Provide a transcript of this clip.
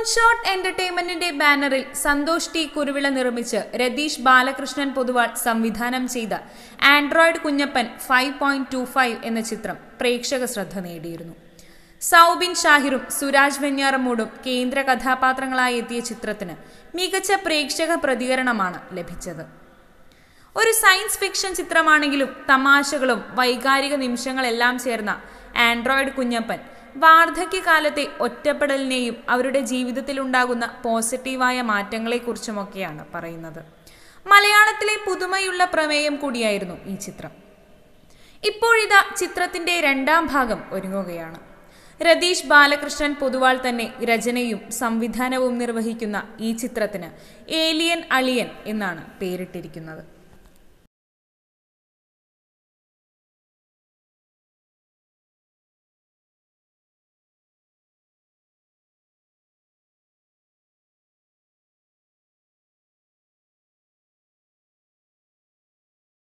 shot എന്റർടൈൻമെന്റിന്റെ ബാനറിൽ Santhosh T Kuruvila നിർമ്മിച്ച് രതീഷ് ബാലകൃഷ്ണൻ പൊതുവാൾ സംവിധാനം ചെയ്ത android Kunjappan five point two five എന്ന ചിത്രം പ്രേക്ഷക ശ്രദ്ധ നേടിയിരുന്നു സൗബിൻ ഷാഹിറും സുരാജ് വെഞ്ഞാറമൂടും കേന്ദ്ര കഥാപാത്രങ്ങളായി എത്തിയ ചിത്രത്തിന് മികച്ച പ്രേക്ഷക പ്രതികരണമാണ് ലഭിച്ചത് ഒരു സയൻസ് ഫിക്ഷൻ ചിത്രമാണെങ്കിലും തമാശകളും വൈകാരിക നിമിഷങ്ങളെല്ലാം ചേർന്ന ആൻഡ്രോയിഡ് കുഞ്ഞപ്പൻ വാർദ്ധക്യകാലത്തെ ഒറ്റപ്പെടലിനെയും അവരുടെ ജീവിതത്തിൽ ഉണ്ടാകുന്ന പോസിറ്റീവായ മാറ്റങ്ങളെക്കുറിച്ചുമൊക്കെയാണ് പറയുന്നത് മലയാളത്തിലെ പുതുമയുള്ള പ്രമേയം കൂടിയായിരുന്നു ഈ ചിത്രം ഇപ്പോഴിതാ ചിത്രത്തിന്റെ രണ്ടാം ഭാഗം ഒരുങ്ങുകയാണ് രതീഷ് ബാലകൃഷ്ണൻ പൊതുവാൾ തന്നെ രചനയും സംവിധാനവും നിർവഹിക്കുന്ന ഈ ചിത്രത്തിന് ഏലിയൻ അളിയൻ എന്നാണ് പേരിട്ടിരിക്കുന്നത്